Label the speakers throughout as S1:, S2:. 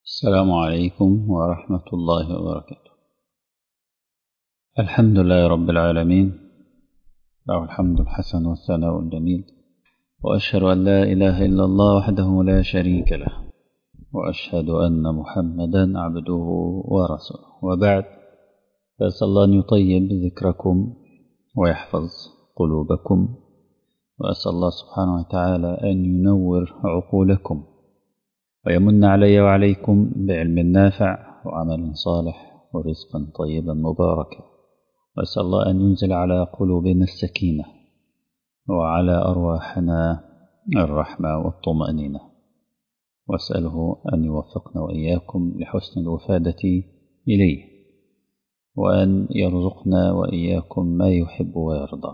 S1: السلام عليكم ورحمة الله وبركاته الحمد لله رب العالمين له الحمد الحسن والثناء الجميل وأشهد أن لا إله إلا الله وحده لا شريك له وأشهد أن محمدا عبده ورسوله وبعد فأسأل الله أن يطيب ذكركم ويحفظ قلوبكم وأسأل الله سبحانه وتعالى أن ينور عقولكم ويمن علي وعليكم بعلم نافع وعمل صالح ورزقا طيبا مباركا وأسأل الله أن ينزل على قلوبنا السكينة وعلى أرواحنا الرحمة والطمأنينة وأسأله أن يوفقنا وإياكم لحسن الوفادة إليه وأن يرزقنا وإياكم ما يحب ويرضى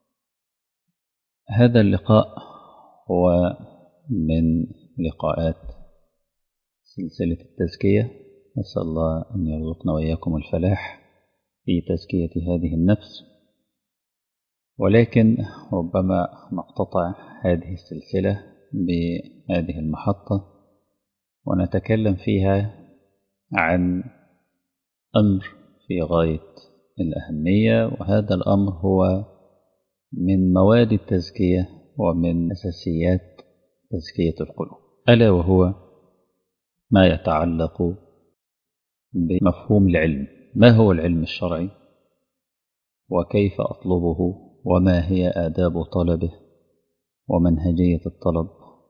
S1: هذا اللقاء هو من لقاءات سلسلة التزكية نسأل الله أن يرزقنا وإياكم الفلاح في تزكية هذه النفس ولكن ربما نقتطع هذه السلسلة بهذه المحطة ونتكلم فيها عن أمر في غاية الأهمية وهذا الأمر هو من مواد التزكية ومن أساسيات تزكية القلوب ألا وهو ما يتعلق بمفهوم العلم ما هو العلم الشرعي وكيف أطلبه وما هي آداب طلبه ومنهجية الطلب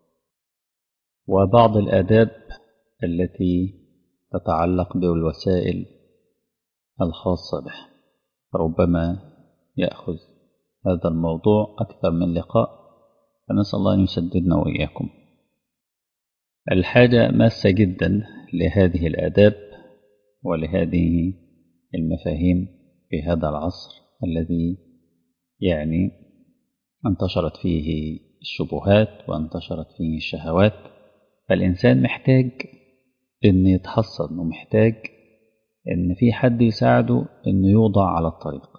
S1: وبعض الآداب التي تتعلق بالوسائل الخاصة به ربما يأخذ هذا الموضوع أكثر من لقاء فنسأل الله أن يسددنا وإياكم الحاجة ماسة جدا لهذه الآداب ولهذه المفاهيم في هذا العصر الذي يعني انتشرت فيه الشبهات وانتشرت فيه الشهوات فالإنسان محتاج أن يتحصن ومحتاج أن في حد يساعده أنه يوضع على الطريق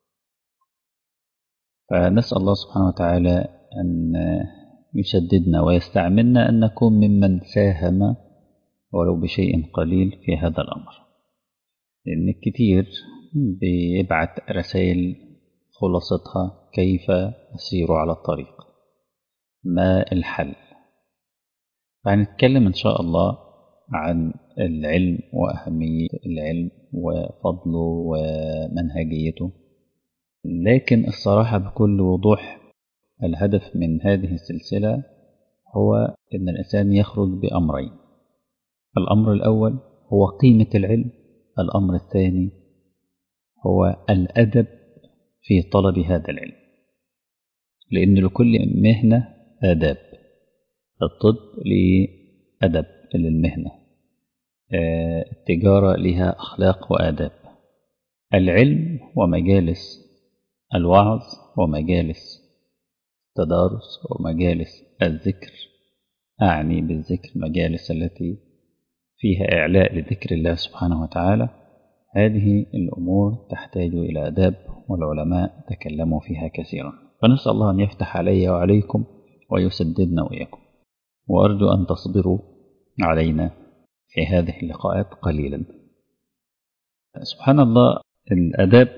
S1: فنسأل الله سبحانه وتعالى أن يسددنا ويستعملنا أن نكون ممن ساهم ولو بشيء قليل في هذا الأمر لأن كتير بيبعت رسائل خلاصتها كيف أسير على الطريق ما الحل فهنتكلم إن شاء الله عن العلم وأهمية العلم وفضله ومنهجيته لكن الصراحة بكل وضوح الهدف من هذه السلسلة هو أن الإنسان يخرج بأمرين الأمر الأول هو قيمة العلم الأمر الثاني هو الأدب في طلب هذا العلم لأن لكل مهنة آداب الطب ليه أدب للمهنة التجارة لها أخلاق وآداب العلم ومجالس الوعظ ومجالس التدارس ومجالس الذكر أعني بالذكر مجالس التي فيها إعلاء لذكر الله سبحانه وتعالى هذه الأمور تحتاج إلى أداب والعلماء تكلموا فيها كثيرا فنسأل الله أن يفتح علي وعليكم ويسددنا وإياكم وأرجو أن تصبروا علينا في هذه اللقاءات قليلا سبحان الله الأداب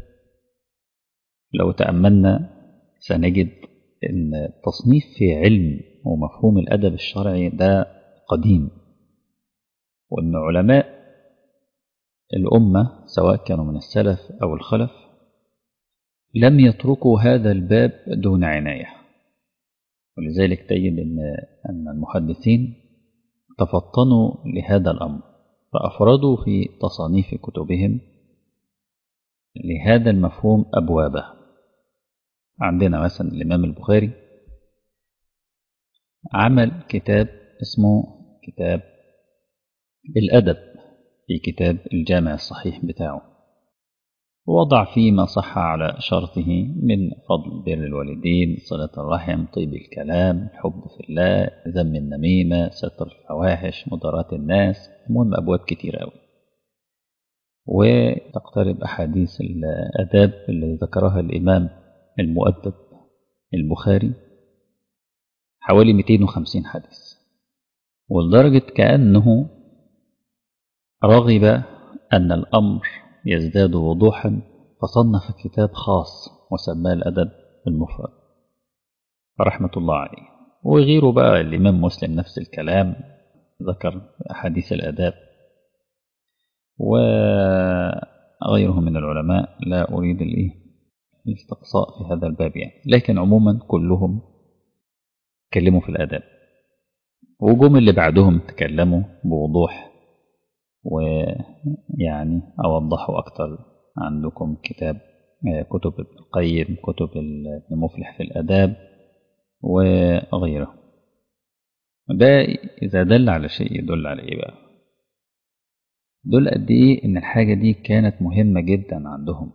S1: لو تأملنا سنجد أن التصنيف في علم ومفهوم الأدب الشرعي ده قديم وأن علماء الأمة سواء كانوا من السلف أو الخلف لم يتركوا هذا الباب دون عناية ولذلك تجد أن أن المحدثين تفطنوا لهذا الأمر فأفردوا في تصانيف كتبهم لهذا المفهوم أبوابه عندنا مثلا الإمام البخاري عمل كتاب اسمه كتاب الأدب في كتاب الجامع الصحيح بتاعه ووضع فيه ما صح على شرطه من فضل بر الوالدين صلة الرحم طيب الكلام الحب في الله ذم النميمة ستر الفواحش مضارات الناس المهم أبواب كتير أوي وتقترب أحاديث الأداب اللي ذكرها الإمام المؤدب البخاري حوالي 250 حديث ولدرجة كأنه رغب أن الأمر يزداد وضوحا فصنف كتاب خاص وسماه الأدب المفرد رحمة الله عليه وغيره بقى الإمام مسلم نفس الكلام ذكر أحاديث الأداب وغيره من العلماء لا أريد الإيه الاستقصاء في هذا الباب يعني لكن عموما كلهم تكلموا في الآداب وجم اللي بعدهم تكلموا بوضوح ويعني أوضحوا أكتر عندكم كتاب كتب ابن القيم كتب ابن مفلح في الآداب وغيره ده إذا دل على شيء يدل على إيه بقى دول قد إيه إن الحاجة دي كانت مهمة جدا عندهم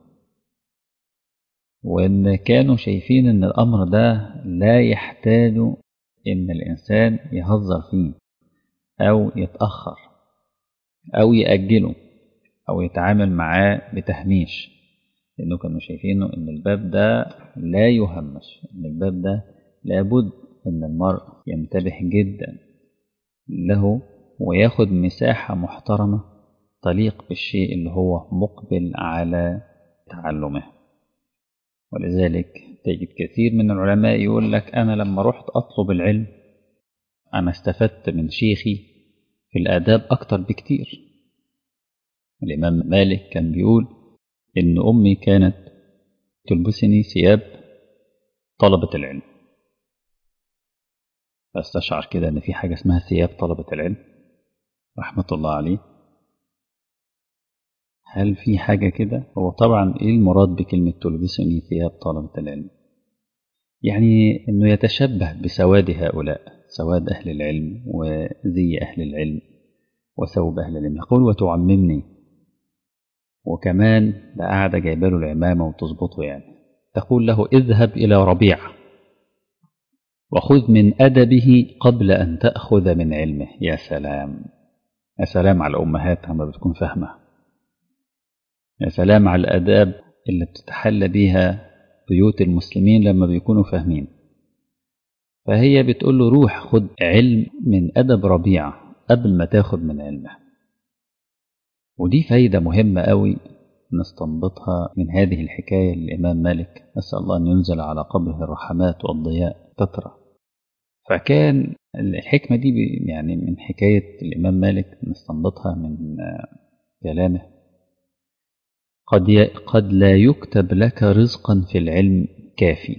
S1: وإن كانوا شايفين إن الأمر ده لا يحتاج إن الإنسان يهزر فيه أو يتأخر أو يأجله أو يتعامل معاه بتهميش لأنه كانوا شايفينه إن الباب ده لا يهمش إن الباب ده لابد إن المرء ينتبه جدا له وياخد مساحة محترمة تليق بالشيء اللي هو مقبل على تعلمه ولذلك تجد كثير من العلماء يقول لك أنا لما رحت أطلب العلم أنا استفدت من شيخي في الآداب أكتر بكتير الإمام مالك كان بيقول إن أمي كانت تلبسني ثياب طلبة العلم فاستشعر كده إن في حاجة اسمها ثياب طلبة العلم رحمة الله عليه هل في حاجة كده؟ هو طبعا إيه المراد بكلمة تلبسني ثياب طلبة العلم؟ يعني إنه يتشبه بسواد هؤلاء سواد أهل العلم وزي أهل العلم وثوب أهل العلم يقول وتعممني وكمان ده قاعدة جايبه له العمامة وتظبطه يعني تقول له اذهب إلى ربيعة وخذ من أدبه قبل أن تأخذ من علمه يا سلام يا سلام على الأمهات لما بتكون فاهمة يا سلام على الآداب اللي بتتحلى بيها بيوت المسلمين لما بيكونوا فاهمين فهي بتقول له روح خد علم من أدب ربيعة قبل ما تاخد من علمه ودي فايدة مهمة قوي نستنبطها من هذه الحكاية للإمام مالك نسأل الله أن ينزل على قبره الرحمات والضياء تترى فكان الحكمة دي يعني من حكاية الإمام مالك نستنبطها من كلامه قد قد لا يكتب لك رزقا في العلم كافي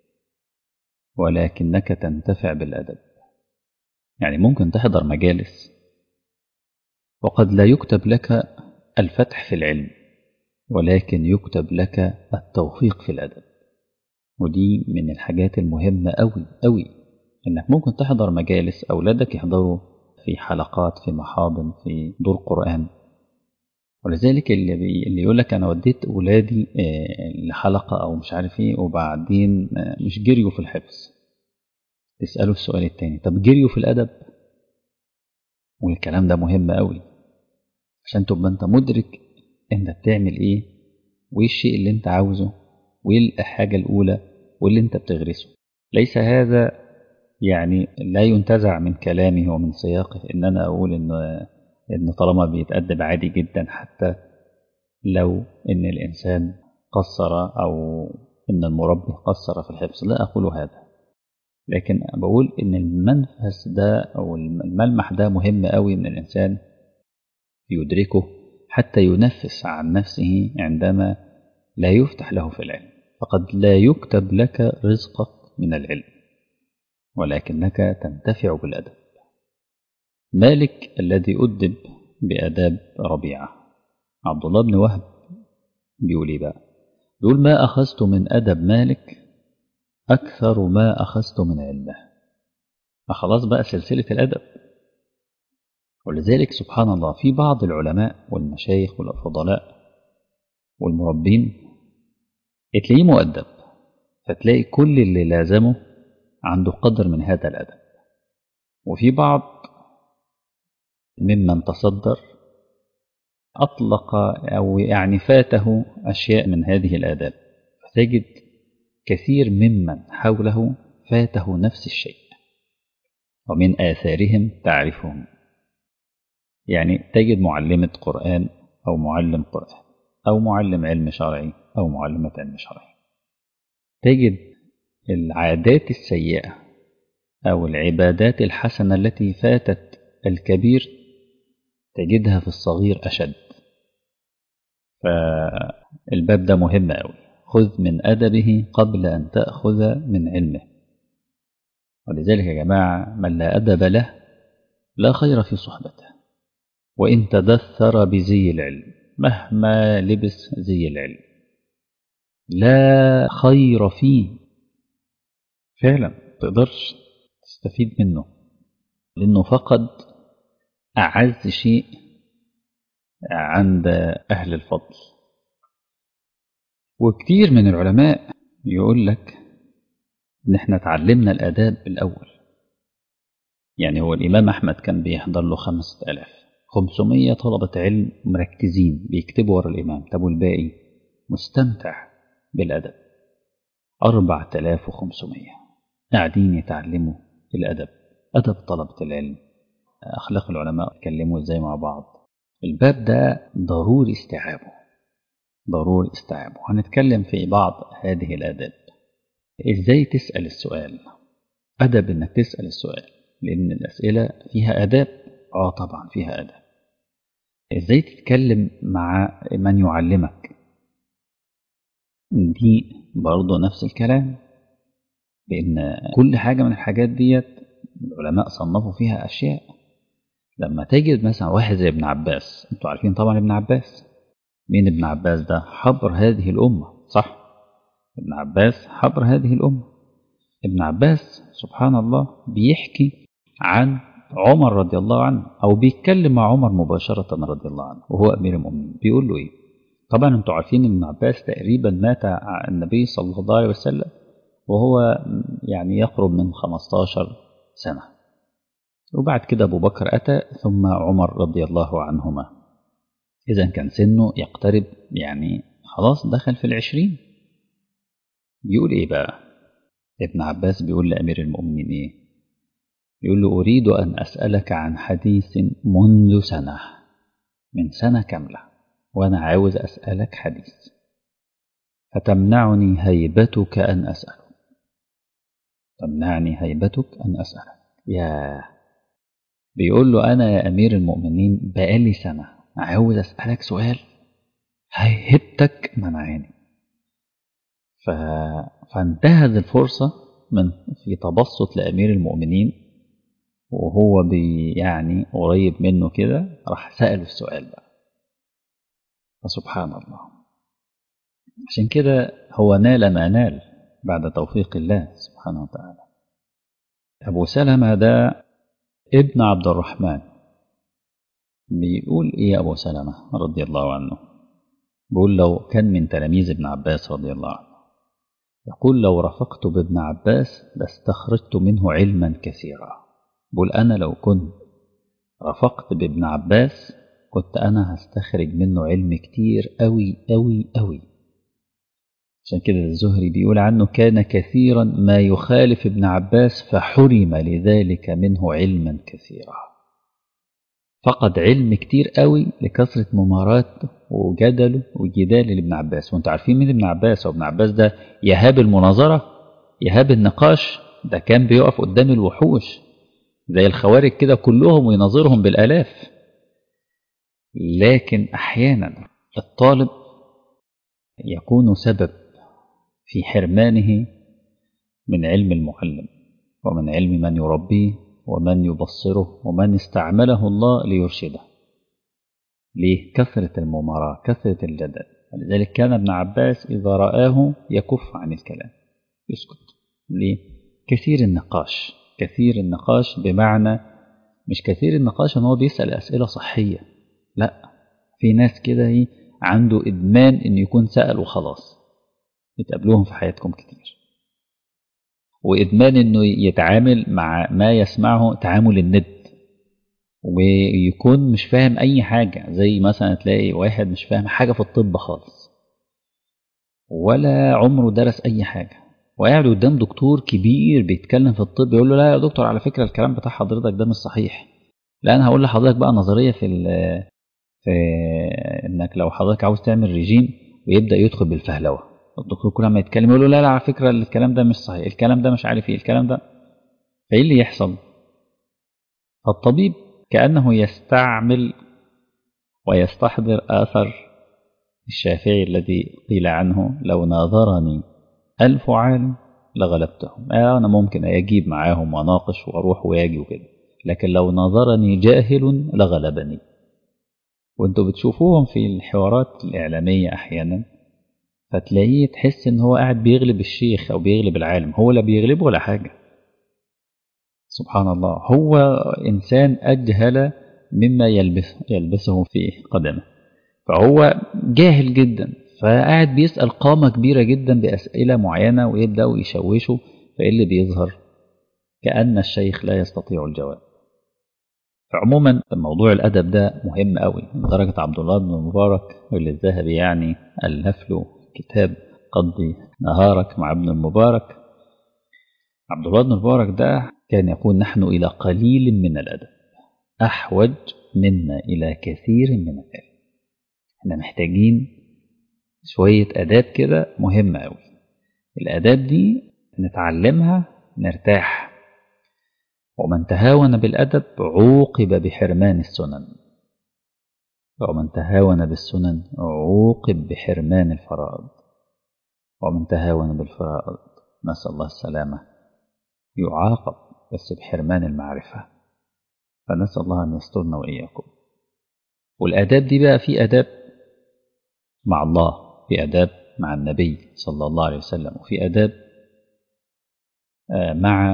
S1: ولكنك تنتفع بالأدب يعني ممكن تحضر مجالس وقد لا يكتب لك الفتح في العلم ولكن يكتب لك التوفيق في الأدب ودي من الحاجات المهمة أوي أوي إنك ممكن تحضر مجالس أولادك يحضروا في حلقات في محاضن في دور قرآن ولذلك اللي, بي... اللي يقول لك أنا وديت أولادي لحلقة أو مش عارف إيه وبعدين مش جريوا في الحفظ تسأله السؤال التاني طب جريوا في الأدب والكلام ده مهم قوي عشان تبقى انت مدرك انت بتعمل ايه وايه الشيء اللي انت عاوزه وايه الحاجة الأولى واللي انت بتغرسه ليس هذا يعني لا ينتزع من كلامي ومن سياقه ان انا اقول ان ان طالما بيتأدب عادي جدا حتى لو ان الانسان قصر او ان المربي قصر في الحفظ لا اقول هذا لكن بقول ان المنفس ده او الملمح ده مهم قوي ان الانسان يدركه حتى ينفس عن نفسه عندما لا يفتح له في العلم فقد لا يكتب لك رزقك من العلم ولكنك تنتفع بالأدب مالك الذي أدب بأداب ربيعة عبد الله بن وهب بيقول ايه بقى بيقول ما أخذت من أدب مالك أكثر ما أخذت من علمه فخلاص بقى سلسلة الأدب ولذلك سبحان الله في بعض العلماء والمشايخ والفضلاء والمربين تلاقيه مؤدب فتلاقي كل اللي لازمه عنده قدر من هذا الأدب وفي بعض ممن تصدر أطلق أو يعني فاته أشياء من هذه الآداب فتجد كثير ممن حوله فاته نفس الشيء ومن آثارهم تعرفهم يعني تجد معلمة قرآن أو معلم قرآن أو معلم علم شرعي أو معلمة علم شرعي تجد العادات السيئة أو العبادات الحسنة التي فاتت الكبير تجدها في الصغير أشد فالباب ده مهم أوي خذ من أدبه قبل أن تأخذ من علمه ولذلك يا جماعة من لا أدب له لا خير في صحبته وإن تدثر بزي العلم مهما لبس زي العلم لا خير فيه فعلا تقدرش تستفيد منه لأنه فقد أعز شيء عند أهل الفضل وكتير من العلماء يقول لك إن إحنا تعلمنا الآداب الأول يعني هو الإمام أحمد كان بيحضر له خمسة ألاف خمسمية طلبة علم مركزين بيكتبوا ورا الإمام طب والباقي مستمتع بالأدب أربعة آلاف وخمسمية قاعدين يتعلموا الأدب أدب طلبة العلم أخلاق العلماء يتكلموا إزاي مع بعض الباب ده ضروري استيعابه ضروري استيعابه هنتكلم في بعض هذه الآداب إزاي تسأل السؤال أدب إنك تسأل السؤال لأن الأسئلة فيها آداب آه طبعا فيها آداب إزاي تتكلم مع من يعلمك دي برضه نفس الكلام لأن كل حاجة من الحاجات ديت العلماء صنفوا فيها أشياء لما تجد مثلا واحد زي ابن عباس انتوا عارفين طبعا ابن عباس مين ابن عباس ده حبر هذه الأمة صح ابن عباس حبر هذه الأمة ابن عباس سبحان الله بيحكي عن عمر رضي الله عنه أو بيتكلم مع عمر مباشرة رضي الله عنه وهو أمير المؤمنين بيقول له إيه طبعا انتوا عارفين ابن عباس تقريبا مات النبي صلى الله عليه وسلم وهو يعني يقرب من 15 سنة وبعد كده أبو بكر أتى ثم عمر رضي الله عنهما إذا كان سنه يقترب يعني خلاص دخل في العشرين بيقول إيه بقى ابن عباس بيقول لأمير المؤمنين إيه يقول له أريد أن أسألك عن حديث منذ سنة من سنة كاملة وأنا عاوز أسألك حديث فتمنعني هيبتك أن أسأله تمنعني هيبتك أن أسألك يا بيقول له أنا يا أمير المؤمنين بقالي سنة عاوز أسألك سؤال هيهبتك منعاني ف... فانتهز الفرصة من في تبسط لأمير المؤمنين وهو بي يعني قريب منه كده راح سأله السؤال بقى فسبحان الله عشان كده هو نال ما نال بعد توفيق الله سبحانه وتعالى أبو سلمة ده ابن عبد الرحمن بيقول إيه أبو سلمة رضي الله عنه بيقول لو كان من تلاميذ ابن عباس رضي الله عنه يقول لو رفقت بابن عباس لاستخرجت منه علما كثيرا بقول أنا لو كنت رفقت بابن عباس كنت أنا هستخرج منه علم كتير أوي أوي أوي عشان كده الزهري بيقول عنه كان كثيرا ما يخالف ابن عباس فحرم لذلك منه علما كثيرا فقد علم كتير قوي لكثرة مماراته وجدله وجدال لابن عباس وانتوا عارفين مين ابن عباس وابن عباس ده يهاب المناظرة يهاب النقاش ده كان بيقف قدام الوحوش زي الخوارج كده كلهم ويناظرهم بالآلاف لكن أحيانا الطالب يكون سبب في حرمانه من علم المعلم ومن علم من يربيه ومن يبصره ومن استعمله الله ليرشده ليه كثرة المماراة كثرة الجدل ولذلك كان ابن عباس إذا رآه يكف عن الكلام يسكت ليه كثير النقاش كثير النقاش بمعنى مش كثير النقاش ان هو بيسأل أسئلة صحية لا في ناس كده عنده إدمان إن يكون سأل وخلاص بتقابلوهم في حياتكم كتير وإدمان إنه يتعامل مع ما يسمعه تعامل الند ويكون مش فاهم أي حاجة زي مثلا تلاقي واحد مش فاهم حاجة في الطب خالص ولا عمره درس أي حاجة وقاعد قدام دكتور كبير بيتكلم في الطب يقول له لا يا دكتور على فكرة الكلام بتاع حضرتك ده مش صحيح لا انا هقول لحضرتك بقى نظريه في في انك لو حضرتك عاوز تعمل ريجيم ويبدا يدخل بالفهلوه الدكتور كل ما يتكلم يقول له لا لا على فكره الكلام ده مش صحيح الكلام ده مش عارف ايه الكلام ده فايه اللي يحصل فالطبيب كانه يستعمل ويستحضر اثر الشافعي الذي قيل عنه لو ناظرني ألف عالم لغلبتهم آه أنا ممكن أجيب معاهم وأناقش وأروح وياجي وكده لكن لو ناظرني جاهل لغلبني وانتوا بتشوفوهم في الحوارات الإعلامية أحيانا فتلاقيه تحس إن هو قاعد بيغلب الشيخ أو بيغلب العالم هو لا بيغلبه ولا حاجة سبحان الله هو إنسان أجهل مما يلبسه, يلبسه في قدمه فهو جاهل جدا فقاعد بيسأل قامة كبيرة جدا بأسئلة معينة ويبدأوا يشوشوا فإيه اللي بيظهر كأن الشيخ لا يستطيع الجواب فعموما موضوع الأدب ده مهم قوي لدرجة عبد الله بن المبارك واللي الذهبي يعني ألف له كتاب قضي نهارك مع ابن المبارك عبد الله بن المبارك ده كان يقول نحن إلى قليل من الأدب أحوج منا إلى كثير من العلم احنا محتاجين شوية آداب كده مهمة أوي الآداب دي نتعلمها نرتاح ومن تهاون بالأدب عوقب بحرمان السنن ومن تهاون بالسنن عوقب بحرمان الفرائض ومن تهاون بالفرائض نسأل الله السلامة يعاقب بس بحرمان المعرفة فنسأل الله أن يسترنا وإياكم والآداب دي بقى في آداب مع الله في آداب مع النبي صلى الله عليه وسلم وفي آداب مع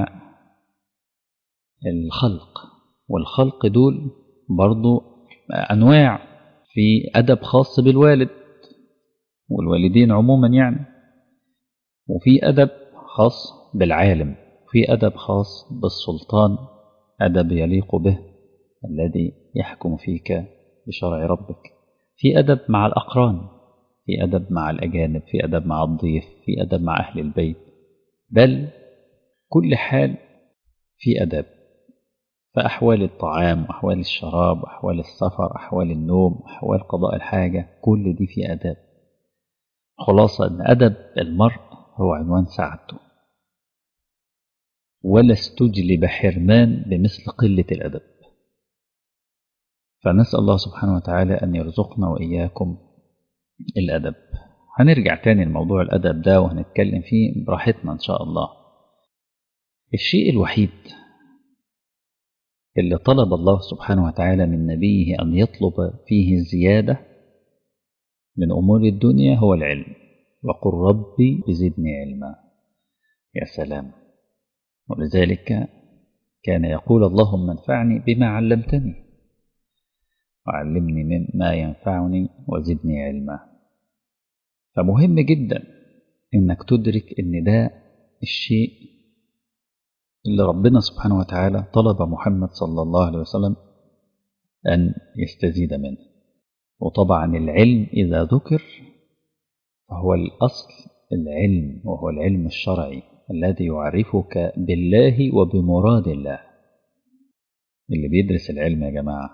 S1: الخلق والخلق دول برضو أنواع في أدب خاص بالوالد والوالدين عموما يعني وفي أدب خاص بالعالم وفي أدب خاص بالسلطان أدب يليق به الذي يحكم فيك بشرع ربك في أدب مع الأقران في أدب مع الأجانب في أدب مع الضيف في أدب مع أهل البيت بل كل حال في أدب فأحوال الطعام وأحوال الشراب وأحوال السفر أحوال النوم أحوال قضاء الحاجة كل دي في أدب خلاصة أن أدب المرء هو عنوان سعادته ولا استجلب حرمان بمثل قلة الأدب فنسأل الله سبحانه وتعالى أن يرزقنا وإياكم الأدب هنرجع تاني لموضوع الأدب ده وهنتكلم فيه براحتنا إن شاء الله الشيء الوحيد اللي طلب الله سبحانه وتعالى من نبيه أن يطلب فيه الزيادة من أمور الدنيا هو العلم وقل ربي زدني علما يا سلام ولذلك كان يقول اللهم انفعني بما علمتني وعلمني مما ينفعني وزدني علما فمهم جدا انك تدرك ان ده الشيء اللي ربنا سبحانه وتعالى طلب محمد صلى الله عليه وسلم أن يستزيد منه وطبعا العلم إذا ذكر فهو الأصل العلم وهو العلم الشرعي الذي يعرفك بالله وبمراد الله اللي بيدرس العلم يا جماعة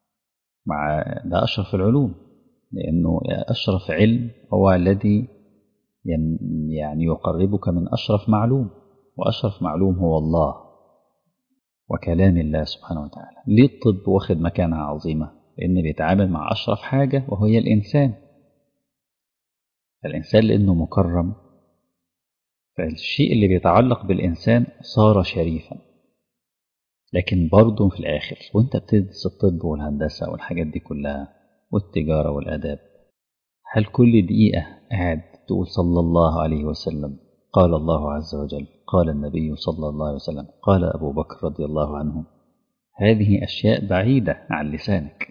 S1: مع ده أشرف العلوم لأنه أشرف علم هو الذي يعني يقربك من أشرف معلوم وأشرف معلوم هو الله وكلام الله سبحانه وتعالى ليه الطب واخد مكانة عظيمة لأن بيتعامل مع أشرف حاجة وهي الإنسان الإنسان لأنه مكرم فالشيء اللي بيتعلق بالإنسان صار شريفا لكن برضه في الآخر وانت بتدرس الطب والهندسة والحاجات دي كلها والتجارة والآداب هل كل دقيقة قاعد تقول صلى الله عليه وسلم قال الله عز وجل قال النبي صلى الله عليه وسلم قال أبو بكر رضي الله عنه هذه أشياء بعيدة عن لسانك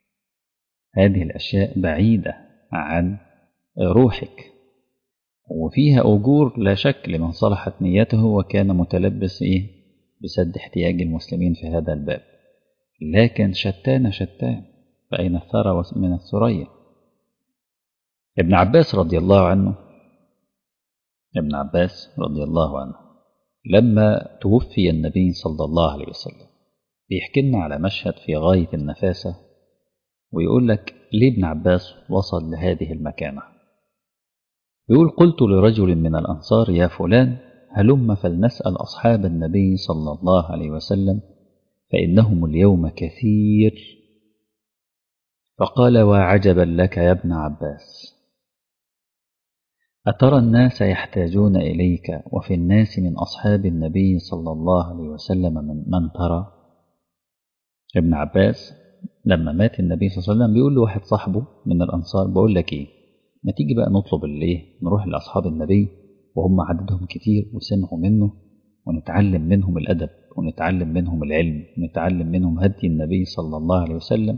S1: هذه الأشياء بعيدة عن روحك وفيها أجور لا شك لمن صلحت نيته وكان متلبس إيه بسد احتياج المسلمين في هذا الباب لكن شتان شتان فأين الثرى من الثريا ابن عباس رضي الله عنه ابن عباس رضي الله عنه لما توفي النبي صلى الله عليه وسلم بيحكي لنا على مشهد في غاية النفاسة ويقول لك ليه ابن عباس وصل لهذه المكانة يقول قلت لرجل من الأنصار يا فلان هلم فلنسأل أصحاب النبي صلى الله عليه وسلم فإنهم اليوم كثير فقال وعجبا لك يا ابن عباس أترى الناس يحتاجون إليك وفي الناس من أصحاب النبي صلى الله عليه وسلم من, من ترى ابن عباس لما مات النبي صلى الله عليه وسلم بيقول لواحد صاحبه من الأنصار بقول لك إيه ما تيجي بقى نطلب الايه نروح لأصحاب النبي وهم عددهم كتير وسمعوا منه ونتعلم منهم الأدب ونتعلم منهم العلم ونتعلم منهم هدي النبي صلى الله عليه وسلم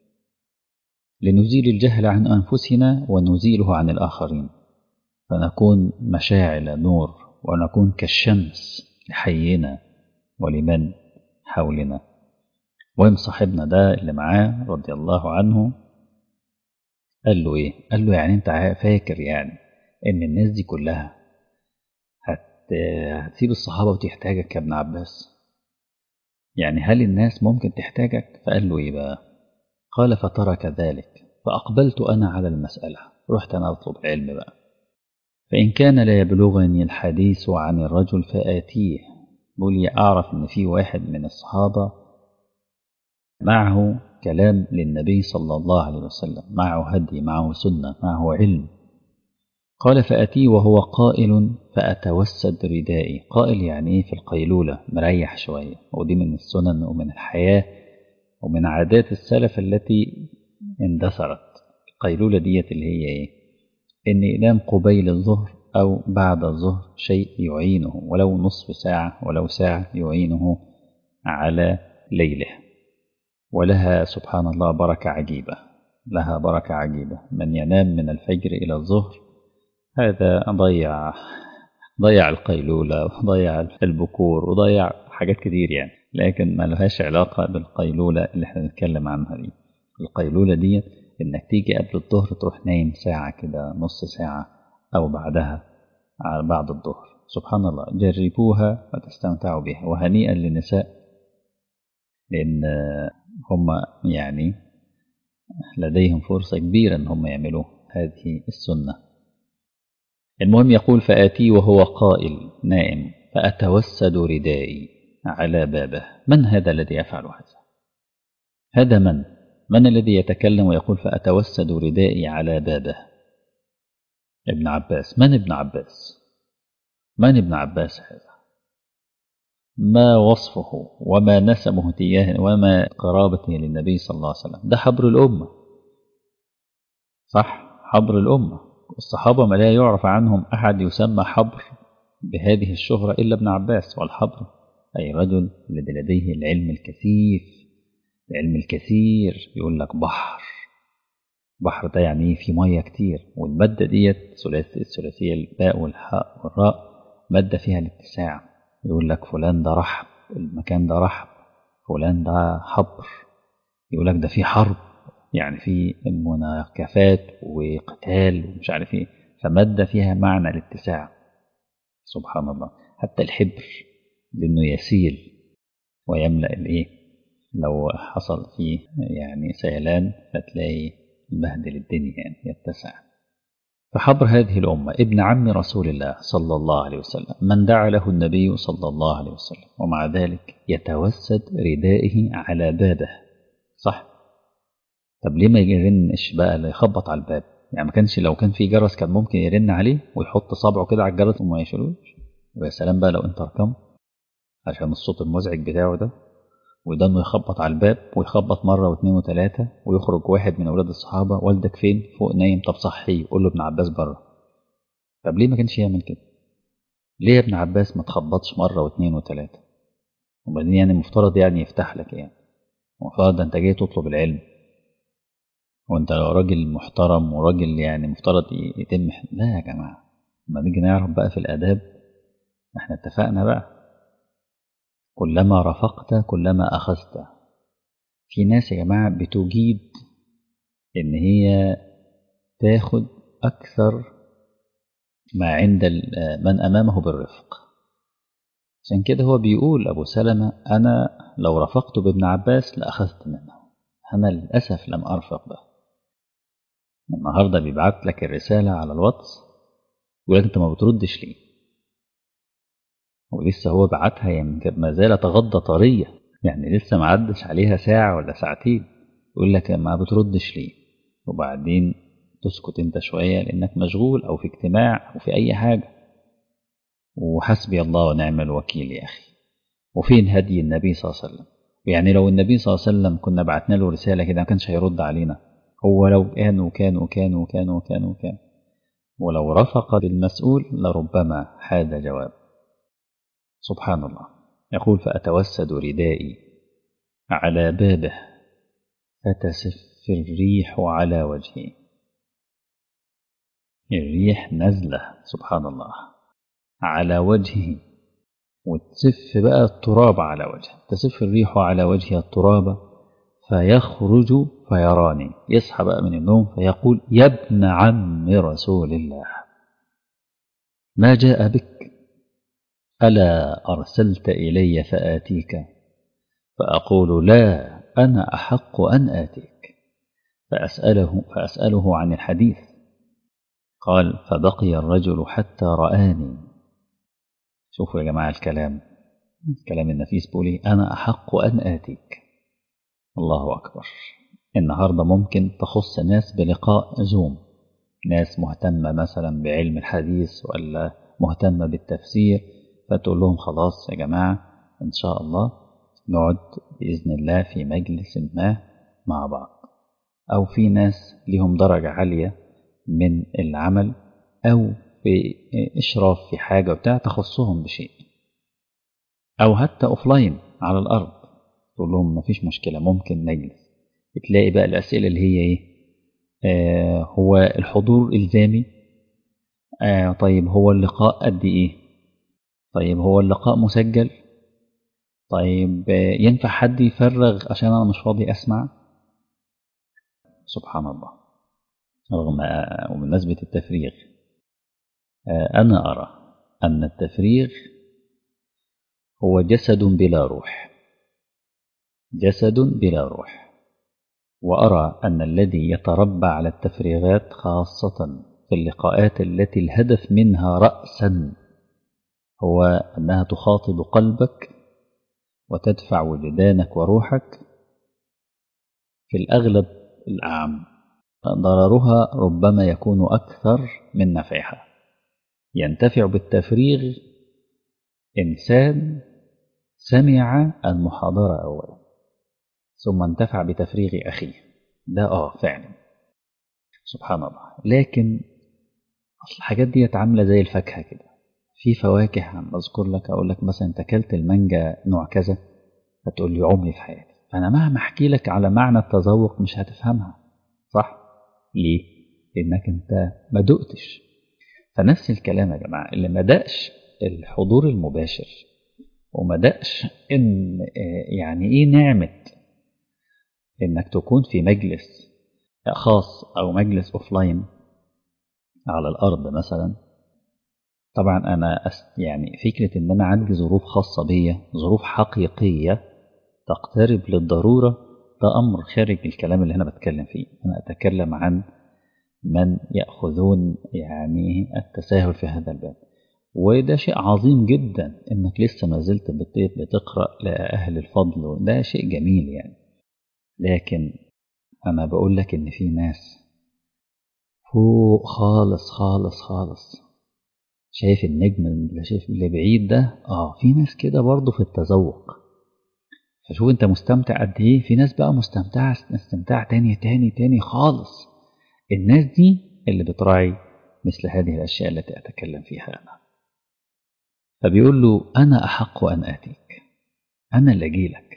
S1: لنزيل الجهل عن أنفسنا ونزيله عن الآخرين فنكون مشاعل نور ونكون كالشمس لحينا ولمن حولنا وهم صاحبنا ده اللي معاه رضي الله عنه قال له ايه قال له يعني انت فاكر يعني ان الناس دي كلها هت... هتسيب الصحابة وتحتاجك يا ابن عباس يعني هل الناس ممكن تحتاجك فقال له ايه بقى قال فترك ذلك فأقبلت أنا على المسألة رحت أنا أطلب العلم بقى فإن كان لا يبلغني الحديث عن الرجل فآتيه بقول لي أعرف إن في واحد من الصحابة معه كلام للنبي صلى الله عليه وسلم معه هدي معه سنة معه علم قال فأتي وهو قائل فأتوسد ردائي قائل يعني إيه في القيلولة مريح شوية ودي من السنن ومن الحياة ومن عادات السلف التي اندثرت القيلولة ديت اللي هي إيه إن ينام قبيل الظهر أو بعد الظهر شيء يعينه ولو نصف ساعة ولو ساعة يعينه على ليله ولها سبحان الله بركة عجيبة لها بركة عجيبة من ينام من الفجر إلى الظهر هذا ضيع ضيع القيلولة وضيع البكور وضيع حاجات كتير يعني لكن ما لهاش علاقة بالقيلولة اللي احنا نتكلم عنها دي القيلولة دي انك تيجي قبل الظهر تروح نايم ساعة كده نص ساعة او بعدها بعد الظهر سبحان الله جربوها وتستمتعوا بها وهنيئا للنساء لان هم يعني لديهم فرصة كبيرة ان هم يعملوا هذه السنة المهم يقول فآتي وهو قائل نائم فأتوسد ردائي على بابه من هذا الذي يفعل هذا هذا من من الذي يتكلم ويقول فأتوسد ردائي على بابه ابن عباس من ابن عباس من ابن عباس هذا ما وصفه وما نسبه تجاه وما قرابته للنبي صلى الله عليه وسلم ده حبر الأمة صح حبر الأمة الصحابة ما لا يعرف عنهم أحد يسمى حبر بهذه الشهرة إلا ابن عباس والحبر أي رجل الذي لديه العلم الكثير العلم الكثير يقول لك بحر بحر ده يعني في مية كتير والمادة ديت الثلاثية الباء والحاء والراء مادة فيها الاتساع يقول لك فلان ده رحب المكان ده رحب فلان ده حبر يقول لك ده في حرب يعني في مناكفات وقتال ومش عارف ايه فمادة فيها معنى الاتساع سبحان الله حتى الحبر لأنه يسيل ويملأ الايه لو حصل فيه يعني سيلان فتلاقي بهدل الدنيا يعني يتسع فحبر هذه الأمة ابن عم رسول الله صلى الله عليه وسلم من دعا له النبي صلى الله عليه وسلم ومع ذلك يتوسد ردائه على بابه صح طب ليه ما يرنش بقى لا يخبط على الباب يعني ما كانش لو كان في جرس كان ممكن يرن عليه ويحط صبعه كده على الجرس وما يشيلوش ويا سلام بقى لو انت رقم عشان الصوت المزعج بتاعه ده وده انه يخبط على الباب ويخبط مرة واثنين وثلاثة ويخرج واحد من أولاد الصحابة والدك فين فوق نايم طب صحي يقول له ابن عباس بره طب ليه ما كانش يعمل كده ليه يا ابن عباس ما تخبطش مرة واثنين وثلاثة وبعدين يعني المفترض يعني يفتح لك يعني المفترض ده انت جاي تطلب العلم وانت راجل محترم وراجل يعني مفترض يتم لا يا جماعة لما نيجي نعرف بقى في الآداب احنا اتفقنا بقى كلما رفقت كلما أخذت في ناس يا جماعة بتجيد إن هي تاخد أكثر ما عند من أمامه بالرفق عشان كده هو بيقول أبو سلمة أنا لو رفقت بابن عباس لأخذت منه أنا للأسف لم أرفق به النهاردة بيبعت لك الرسالة على الواتس يقول لك أنت ما بتردش ليه ولسه هو بعتها يعني ما زالت غضة طرية يعني لسه ما عدش عليها ساعة ولا ساعتين يقول لك ما بتردش ليه وبعدين تسكت انت شوية لأنك مشغول أو في اجتماع أو في أي حاجة وحسبي الله ونعم الوكيل يا أخي وفين هدي النبي صلى الله عليه وسلم يعني لو النبي صلى الله عليه وسلم كنا بعتنا له رسالة كده ما كانش هيرد علينا هو لو كان وكان وكان وكان وكان وكان ولو رفق بالمسؤول لربما حاد جواب سبحان الله يقول فأتوسد ردائي على بابه فتسف الريح على وجهي الريح نزلة سبحان الله على وجهه وتسف بقى التراب على وجهه تسف الريح على وجهه التراب فيخرج فيراني يصحى بقى من النوم فيقول يا ابن عم رسول الله ما جاء بك ألا أرسلت إلي فآتيك فأقول لا أنا أحق أن آتيك فأسأله, فأسأله عن الحديث قال فبقي الرجل حتى رآني شوفوا يا جماعة الكلام الكلام النفيس بيقول أنا أحق أن آتيك الله أكبر النهاردة ممكن تخص ناس بلقاء زوم ناس مهتمة مثلا بعلم الحديث ولا مهتمة بالتفسير فتقول لهم خلاص يا جماعة إن شاء الله نقعد بإذن الله في مجلس ما مع بعض أو في ناس لهم درجة عالية من العمل أو في إشراف في حاجة وبتاع تخصهم بشيء أو حتى أوفلاين على الأرض تقول لهم مفيش مشكلة ممكن نجلس تلاقي بقى الأسئلة اللي هي إيه آه هو الحضور إلزامي آه طيب هو اللقاء قد إيه طيب هو اللقاء مسجل طيب آه ينفع حد يفرغ عشان أنا مش فاضي أسمع سبحان الله رغم وبمناسبة التفريغ أنا أرى أن التفريغ هو جسد بلا روح جسد بلا روح وأرى أن الذي يتربى على التفريغات خاصة في اللقاءات التي الهدف منها رأسا هو أنها تخاطب قلبك وتدفع وجدانك وروحك في الأغلب الأعم ضررها ربما يكون أكثر من نفعها ينتفع بالتفريغ إنسان سمع المحاضرة أولا ثم انتفع بتفريغ أخيه ده آه فعلا سبحان الله لكن أصل الحاجات دي عاملة زي الفاكهة كده في فواكه عم أذكر لك أقول لك مثلا أنت أكلت المانجا نوع كذا فتقول لي عمري في حياتي فأنا مهما أحكي لك على معنى التذوق مش هتفهمها صح؟ ليه؟ لأنك أنت ما دقتش فنفس الكلام يا جماعة اللي ما دقش الحضور المباشر وما دقش إن يعني إيه نعمة إنك تكون في مجلس خاص أو مجلس أوفلاين على الأرض مثلا طبعا أنا يعني فكرة إن أنا عندي ظروف خاصة بيا ظروف حقيقية تقترب للضرورة ده أمر خارج الكلام اللي أنا بتكلم فيه أنا أتكلم عن من يأخذون يعني التساهل في هذا الباب وده شيء عظيم جدا إنك لسه ما زلت بتقرأ لأهل الفضل ده شيء جميل يعني لكن أنا بقول لك إن في ناس فوق خالص خالص خالص شايف النجم اللي شايف اللي بعيد ده اه في ناس كده برضه في التذوق فشوف انت مستمتع قد ايه في ناس بقى مستمتعة استمتاع تاني تاني تاني خالص الناس دي اللي بتراعي مثل هذه الأشياء التي أتكلم فيها أنا فبيقول له أنا أحق أن آتيك أنا اللي أجي لك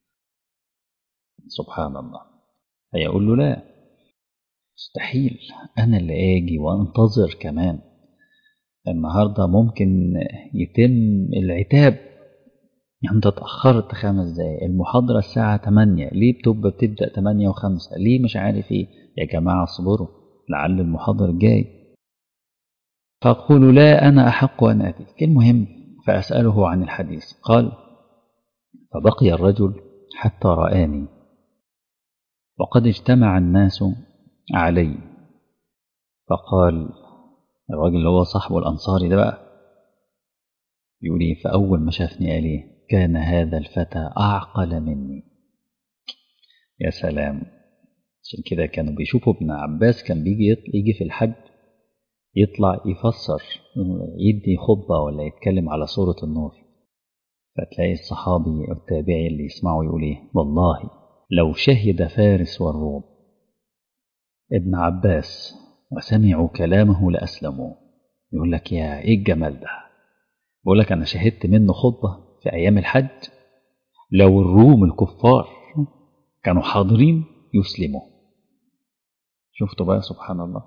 S1: سبحان الله فيقول له لا مستحيل أنا اللي آجي وأنتظر كمان النهاردة ممكن يتم العتاب يعني انت اتأخرت خمس دقايق المحاضرة الساعة 8 ليه بتبقى بتبدأ 8 و5 ليه مش عارف ايه يا جماعة اصبروا لعل المحاضر جاي فأقول لا أنا أحق أن أتيك المهم فأسأله عن الحديث قال فبقي الرجل حتى رآني وقد اجتمع الناس علي فقال الراجل اللي هو صاحبه الأنصاري ده بقى يقول لي فأول ما شافني قال لي كان هذا الفتى أعقل مني يا سلام عشان كده كانوا بيشوفوا ابن عباس كان بيجي يجي في الحج يطلع يفسر يدي خطبة ولا يتكلم على سورة النور فتلاقي الصحابي أو التابعي اللي يسمعه يقول إيه والله لو شهد فارس والروم ابن عباس وسمعوا كلامه لأسلموا يقول لك يا إيه الجمال ده بقول لك أنا شهدت منه خطبة في أيام الحج لو الروم الكفار كانوا حاضرين يسلموا شفتوا بقى سبحان الله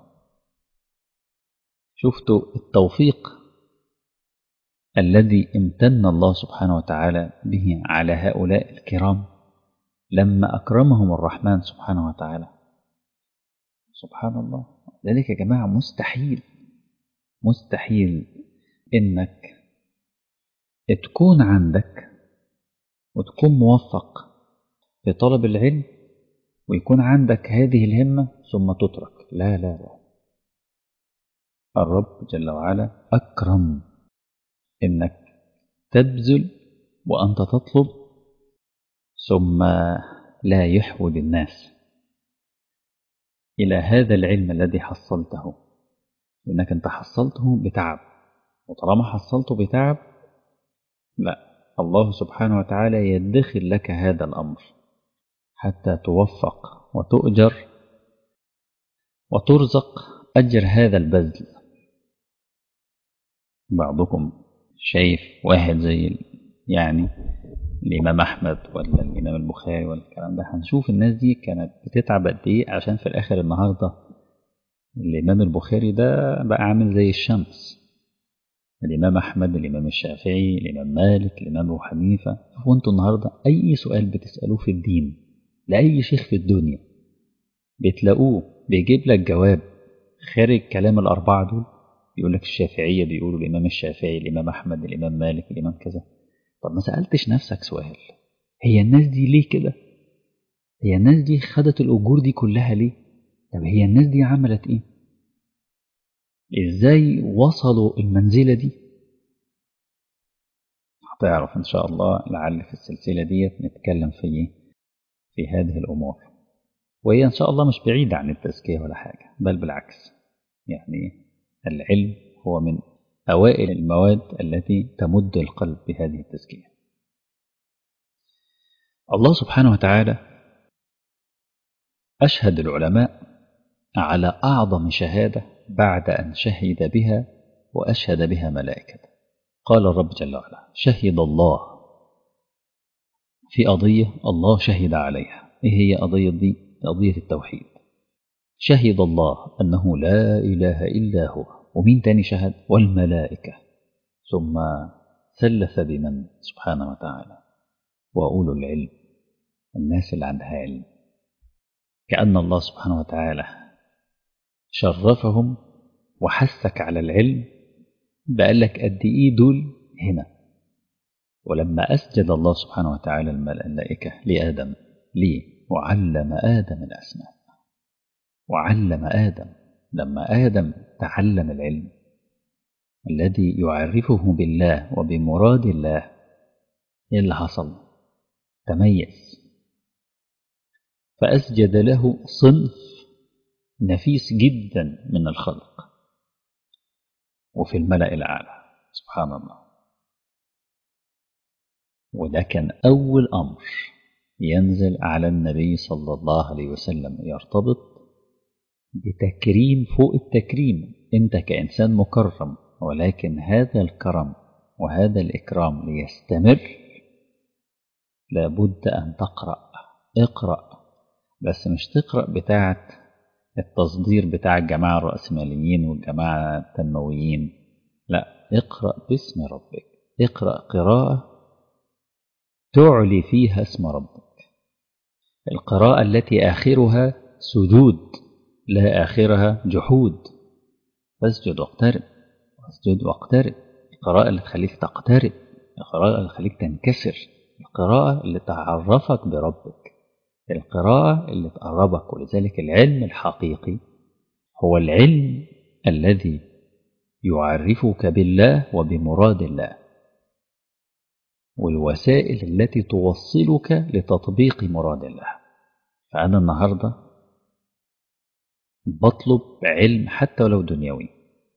S1: شفتوا التوفيق الذي امتن الله سبحانه وتعالى به على هؤلاء الكرام لما أكرمهم الرحمن سبحانه وتعالى سبحان الله ذلك يا جماعة مستحيل مستحيل إنك تكون عندك وتكون موفق في طلب العلم ويكون عندك هذه الهمة ثم تترك لا لا لا الرب جل وعلا أكرم إنك تبذل وأنت تطلب ثم لا يحوج الناس إلى هذا العلم الذي حصلته لأنك أنت حصلته بتعب وطالما حصلته بتعب لا الله سبحانه وتعالى يدخر لك هذا الأمر حتى توفق وتؤجر وترزق أجر هذا البذل بعضكم شايف واحد زي يعني الإمام أحمد ولا الإمام البخاري ولا الكلام ده هنشوف الناس دي كانت بتتعب قد إيه عشان في الآخر النهاردة الإمام البخاري ده بقى عامل زي الشمس الإمام أحمد الإمام الشافعي الإمام مالك الإمام أبو حنيفة شوفوا أنتوا النهاردة أي سؤال بتسألوه في الدين لأي شيخ في الدنيا بتلاقوه بيجيب لك جواب خارج كلام الأربعة دول يقول لك الشافعية بيقولوا الإمام الشافعي الإمام أحمد الإمام مالك الإمام كذا طب ما سألتش نفسك سؤال هي الناس دي ليه كده هي الناس دي خدت الأجور دي كلها ليه طب هي الناس دي عملت إيه إزاي وصلوا المنزلة دي هتعرف إن شاء الله لعل في السلسلة ديت نتكلم في في هذه الأمور وهي إن شاء الله مش بعيدة عن التزكية ولا حاجة بل بالعكس يعني العلم هو من أوائل المواد التي تمد القلب بهذه التزكية الله سبحانه وتعالى أشهد العلماء على أعظم شهادة بعد أن شهد بها وأشهد بها ملائكة قال الرب جل وعلا شهد الله في قضية الله شهد عليها إيه هي قضية دي قضية التوحيد شهد الله أنه لا إله إلا هو ومين تاني شهد والملائكة ثم ثلث بمن سبحانه وتعالى وأولو العلم الناس اللي عندها علم كأن الله سبحانه وتعالى شرفهم وحثك على العلم بقال لك قد إيه دول هنا ولما أسجد الله سبحانه وتعالى الملائكة لآدم ليه وعلم آدم الأسماء وعلم آدم لما آدم تعلم العلم الذي يعرفه بالله وبمراد الله إيه اللي حصل تميز فأسجد له صنف نفيس جدا من الخلق وفي الملأ الأعلى سبحان الله وده كان أول أمر ينزل على النبي صلى الله عليه وسلم يرتبط بتكريم فوق التكريم أنت كإنسان مكرم ولكن هذا الكرم وهذا الإكرام ليستمر لابد أن تقرأ اقرأ بس مش تقرأ بتاعة التصدير بتاع الجماعة الرأسماليين والجماعة التنمويين لا اقرأ باسم ربك اقرأ قراءة تعلي فيها اسم ربك القراءة التي آخرها سجود لا آخرها جحود فاسجد واقترب واسجد واقترب القراءة اللي تخليك تقترب القراءة اللي تخليك تنكسر القراءة اللي تعرفك بربك القراءة اللي تقربك ولذلك العلم الحقيقي هو العلم الذي يعرفك بالله وبمراد الله والوسائل التي توصلك لتطبيق مراد الله فأنا النهاردة بطلب علم حتى ولو دنيوي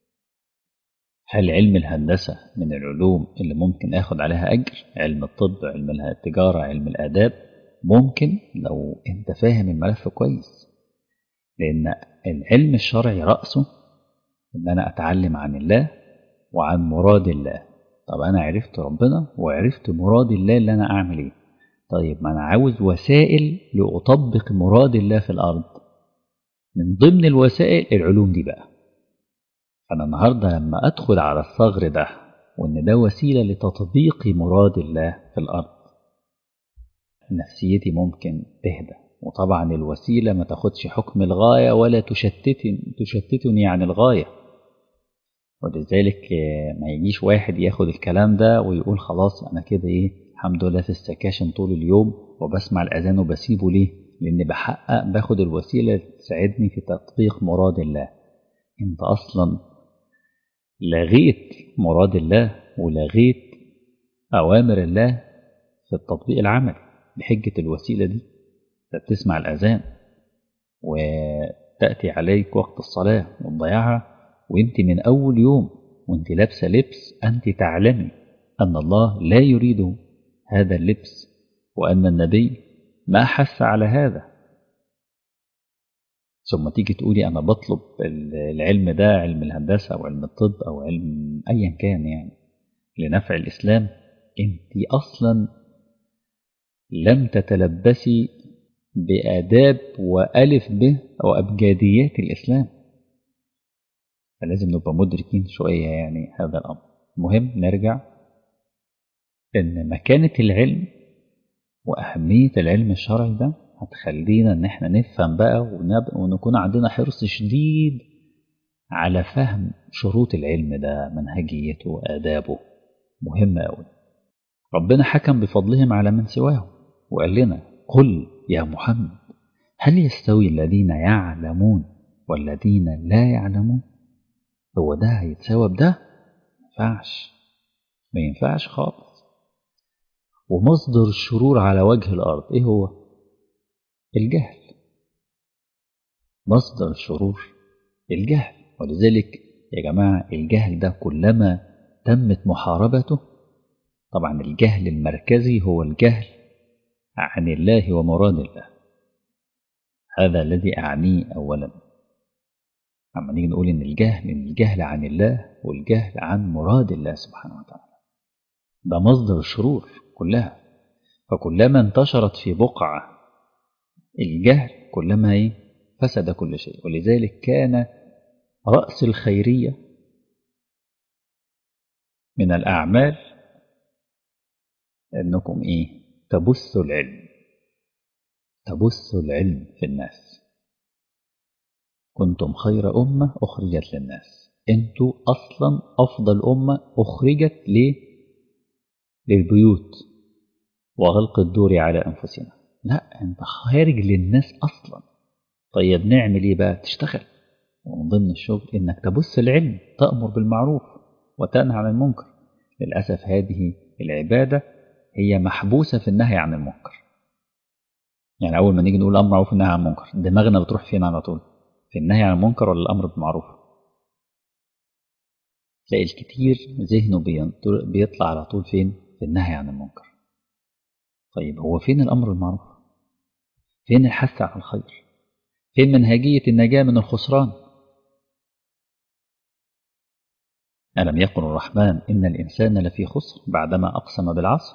S1: هل علم الهندسة من العلوم اللي ممكن أخد عليها أجر علم الطب علم التجارة علم الآداب ممكن لو أنت فاهم الملف كويس لأن العلم الشرعي رأسه إن أنا أتعلم عن الله وعن مراد الله طب أنا عرفت ربنا وعرفت مراد الله اللي أنا أعمل إيه طيب ما أنا عاوز وسائل لأطبق مراد الله في الأرض من ضمن الوسائل العلوم دي بقى فأنا النهاردة لما أدخل على الثغر ده وإن ده وسيلة لتطبيق مراد الله في الأرض نفسيتي ممكن تهدى وطبعا الوسيلة ما تاخدش حكم الغاية ولا تشتتني, تشتتني عن الغاية ولذلك ما يجيش واحد ياخد الكلام ده ويقول خلاص أنا كده إيه الحمد لله في السكاشن طول اليوم وبسمع الأذان وبسيبه ليه لأن بحقق باخد الوسيلة تساعدني في تطبيق مراد الله أنت أصلا لغيت مراد الله ولغيت أوامر الله في التطبيق العملي بحجة الوسيلة دي بتسمع الأذان وتأتي عليك وقت الصلاة وتضيعها وانت من أول يوم وانت لابسة لبس أنت تعلمي أن الله لا يريد هذا اللبس وأن النبي ما حث على هذا ثم تيجي تقولي أنا بطلب العلم ده علم الهندسة أو علم الطب أو علم أيا كان يعني لنفع الإسلام أنت أصلا لم تتلبسي بآداب وألف به أو أبجديات الإسلام فلازم نبقى مدركين شوية يعني هذا الأمر المهم نرجع إن مكانة العلم وأهمية العلم الشرعي ده هتخلينا إن إحنا نفهم بقى ونكون عندنا حرص شديد على فهم شروط العلم ده منهجيته آدابه مهمة أوي ربنا حكم بفضلهم على من سواه وقال لنا قل يا محمد هل يستوي الذين يعلمون والذين لا يعلمون هو ده هيتساوى بده ما ينفعش ما ينفعش خالص ومصدر الشرور على وجه الأرض إيه هو الجهل مصدر الشرور الجهل ولذلك يا جماعة الجهل ده كلما تمت محاربته طبعا الجهل المركزي هو الجهل عن الله ومراد الله هذا الذي أعنيه أولا أما نيجي نقول إن الجهل إن الجهل عن الله والجهل عن مراد الله سبحانه وتعالى ده مصدر الشرور كلها فكلما انتشرت في بقعة الجهل كلما إيه فسد كل شيء ولذلك كان رأس الخيرية من الأعمال أنكم إيه تبثوا العلم تبثوا العلم في الناس كنتم خير أمة أخرجت للناس أنتوا أصلا أفضل أمة أخرجت ليه للبيوت وغلق الدور على أنفسنا لا أنت خارج للناس أصلا طيب نعمل إيه بقى تشتغل ومن ضمن الشغل إنك تبث العلم تأمر بالمعروف وتنهى عن المنكر للأسف هذه العبادة هي محبوسة في النهي عن المنكر يعني أول ما نيجي نقول أمر معروف والنهي عن المنكر دماغنا بتروح فين على طول في النهي عن المنكر ولا الأمر بالمعروف تلاقي الكتير ذهنه بيطلع على طول فين في النهي عن المنكر طيب هو فين الأمر بالمعروف فين الحث على الخير فين منهجية النجاة من الخسران ألم يقل الرحمن إن الإنسان لفي خسر بعدما أقسم بالعصر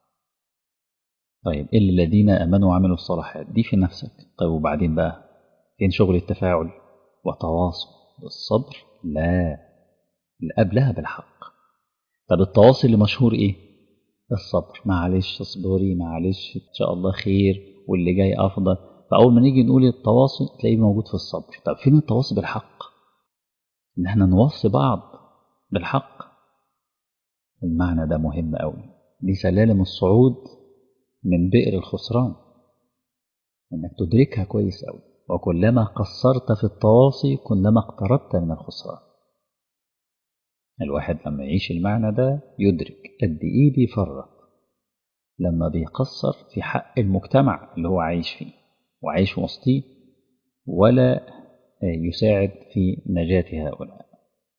S1: طيب إلا الذين آمنوا وعملوا الصالحات دي في نفسك طيب وبعدين بقى فين شغل التفاعل وتواصل بالصبر لا اللي قبلها بالحق طب التواصل اللي مشهور ايه الصبر معلش اصبري معلش ان شاء الله خير واللي جاي افضل فاول ما نيجي نقول التواصل تلاقيه موجود في الصبر طب فين التواصل بالحق ان احنا نوصي بعض بالحق المعنى ده مهم قوي دي سلالم الصعود من بئر الخسران انك تدركها كويس قوي وكلما قصرت في التواصي كلما اقتربت من الخسران الواحد لما يعيش المعنى ده يدرك قد ايه بيفرط لما بيقصر في حق المجتمع اللي هو عايش فيه وعايش وسطيه ولا يساعد في نجاة هؤلاء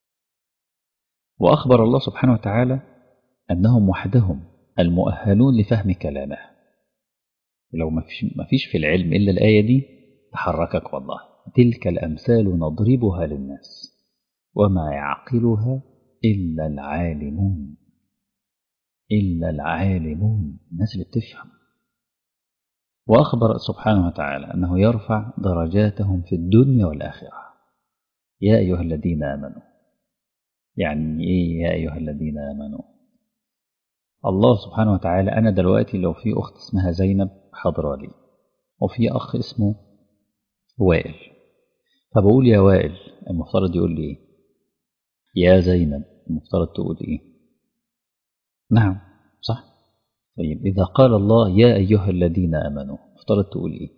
S1: وأخبر الله سبحانه وتعالى أنهم وحدهم المؤهلون لفهم كلامه لو ما فيش في العلم إلا الآية دي تحركك والله تلك الأمثال نضربها للناس وما يعقلها إلا العالمون إلا العالمون الناس اللي بتفهم وأخبر سبحانه وتعالى أنه يرفع درجاتهم في الدنيا والآخرة يا أيها الذين آمنوا يعني إيه يا أيها الذين آمنوا الله سبحانه وتعالى أنا دلوقتي لو في أخت اسمها زينب حاضرة لي وفي أخ اسمه وائل فبقول يا وائل المفترض يقول لي إيه يا زينب المفترض تقول إيه نعم صح طيب إذا قال الله يا أيها الذين آمنوا افترض تقول إيه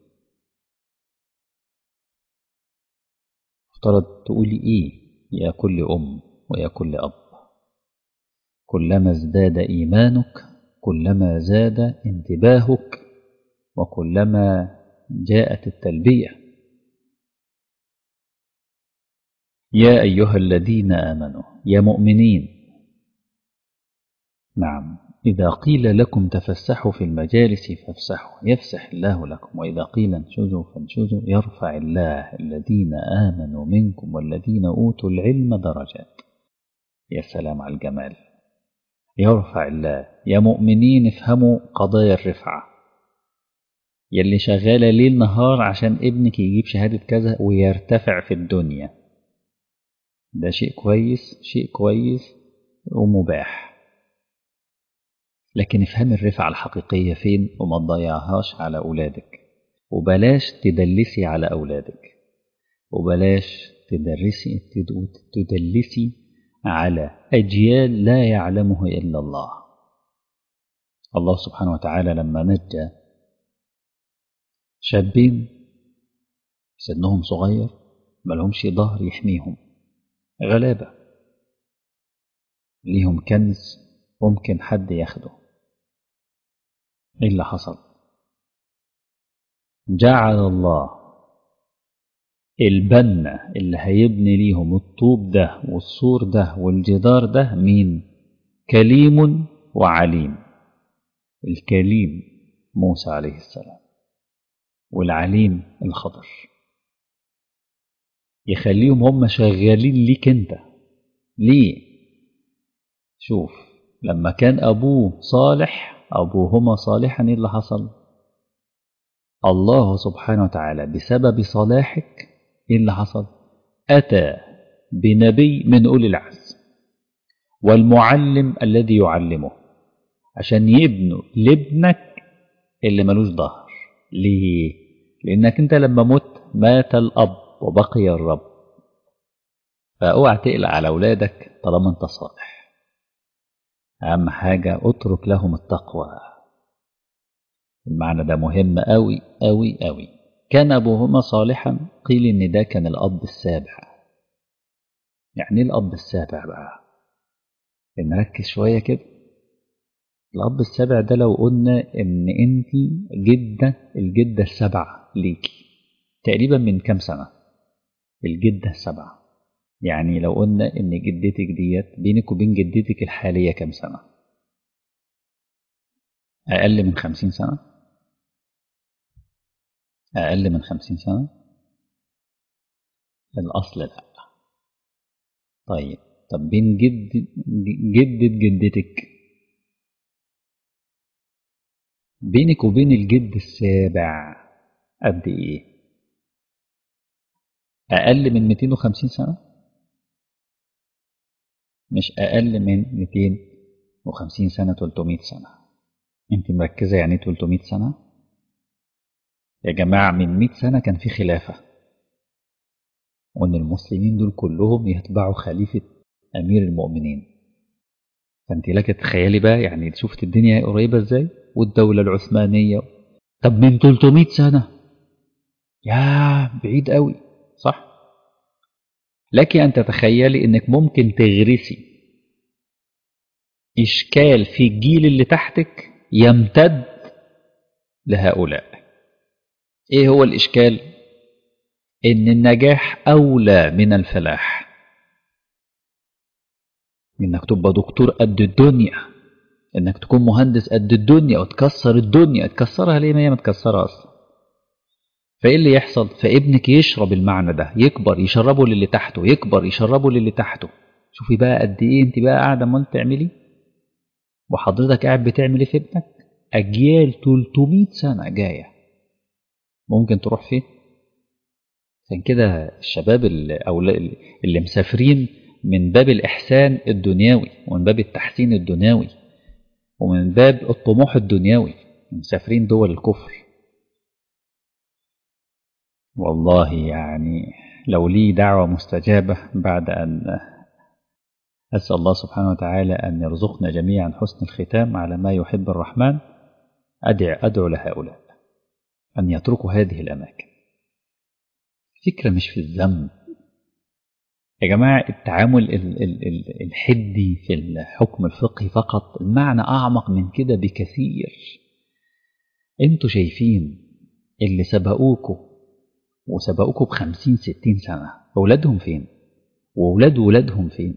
S1: افترض تقولي إيه يا كل أم ويا كل أب كلما ازداد إيمانك كلما زاد انتباهك وكلما جاءت التلبية يا أيها الذين آمنوا يا مؤمنين نعم إذا قيل لكم تفسحوا في المجالس فافسحوا يفسح الله لكم وإذا قيل انشزوا فانشزوا يرفع الله الذين آمنوا منكم والذين أوتوا العلم درجات يا سلام على الجمال يرفع الله يا مؤمنين افهموا قضايا الرفعة يلي شغالة ليل نهار عشان ابنك يجيب شهادة كذا ويرتفع في الدنيا ده شيء كويس شيء كويس ومباح لكن افهم الرفعة الحقيقية فين وما تضيعهاش على أولادك وبلاش تدلسي على أولادك وبلاش تدرسي تدلسي على أجيال لا يعلمه إلا الله الله سبحانه وتعالى لما نجى شابين سنهم صغير ملهمش ظهر يحميهم غلابة ليهم كنز ممكن حد ياخده ايه اللي حصل جعل الله البنا اللي هيبني ليهم الطوب ده والسور ده والجدار ده مين كليم وعليم الكليم موسى عليه السلام والعليم الخضر يخليهم هم شغالين ليك انت ليه شوف لما كان ابوه صالح ابوهما صالحا ايه اللي حصل الله سبحانه وتعالى بسبب صلاحك ايه اللي حصل اتى بنبي من اولي العزم والمعلم الذي يعلمه عشان يبنوا لابنك اللي ملوش ظهر ليه لانك انت لما مت مات الاب وبقي الرب فاوعى تقلق على اولادك طالما انت صالح اهم حاجه اترك لهم التقوى المعنى ده مهم قوي قوي قوي كان ابوهما صالحا قيل ان ده كان الاب السابع يعني ايه الاب السابع بقى نركز شويه كده الاب السابع ده لو قلنا ان انت جده الجده السبعه ليكي تقريبا من كام سنه الجده السبعه يعني لو قلنا ان جدتك ديت بينك وبين جدتك الحاليه كام سنه اقل من خمسين سنه أقل من خمسين سنة الأصل لا طيب طب بين جد جدة جدتك بينك وبين الجد السابع قد إيه أقل من 250 سنة مش أقل من 250 سنة 300 سنة أنت مركزة يعني 300 سنة يا جماعة من 100 سنة كان في خلافة وأن المسلمين دول كلهم يتبعوا خليفة أمير المؤمنين فانت لك تتخيلي بقى يعني شفت الدنيا قريبة ازاي والدولة العثمانية طب من 300 سنة يا بعيد قوي صح لك أن تتخيلي أنك ممكن تغرسي إشكال في الجيل اللي تحتك يمتد لهؤلاء إيه هو الإشكال؟ إن النجاح أولى من الفلاح إنك تبقى دكتور قد الدنيا إنك تكون مهندس قد الدنيا وتكسر الدنيا تكسرها ليه ما هي متكسرة أصلا فإيه اللي يحصل؟ فابنك يشرب المعنى ده يكبر يشربه للي تحته يكبر يشربه للي تحته شوفي بقى قد إيه أنت بقى قاعدة أمال تعملي وحضرتك قاعد بتعمل إيه في ابنك؟ أجيال 300 سنة جاية ممكن تروح فين؟ عشان كده الشباب اللي أو اللي مسافرين من باب الإحسان الدنيوي ومن باب التحسين الدنيوي ومن باب الطموح الدنيوي مسافرين دول الكفر والله يعني لو لي دعوة مستجابة بعد أن أسأل الله سبحانه وتعالى أن يرزقنا جميعا حسن الختام على ما يحب الرحمن أدعو, أدعو لهؤلاء أن يتركوا هذه الأماكن فكرة مش في الذنب يا جماعة التعامل الحدي في الحكم الفقهي فقط المعنى أعمق من كده بكثير انتوا شايفين اللي سبقوكوا وسبقوكوا بخمسين ستين سنة أولادهم فين وأولاد ولادهم فين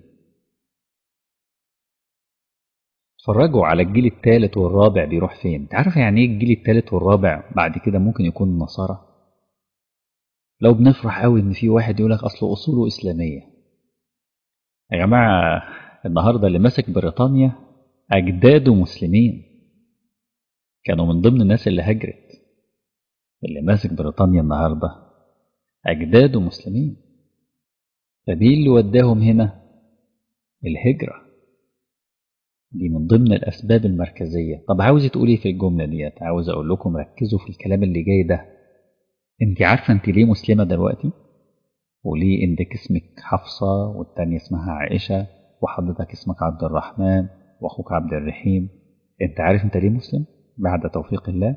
S1: اتفرجوا على الجيل الثالث والرابع بيروح فين تعرف يعني ايه الجيل الثالث والرابع بعد كده ممكن يكون النصارى لو بنفرح قوي ان في واحد يقول لك اصله اصوله اسلاميه يا جماعه النهارده اللي ماسك بريطانيا اجداده مسلمين كانوا من ضمن الناس اللي هجرت اللي ماسك بريطانيا النهارده اجداده مسلمين فدي اللي وداهم هنا الهجره دي من ضمن الاسباب المركزيه طب عاوز تقولي في الجمله ديت عاوز اقول لكم ركزوا في الكلام اللي جاي ده انت عارفه انت ليه مسلمه دلوقتي وليه انك اسمك حفصه والتانية اسمها عائشه وحضرتك اسمك عبد الرحمن واخوك عبد الرحيم انت عارف انت ليه مسلم بعد توفيق الله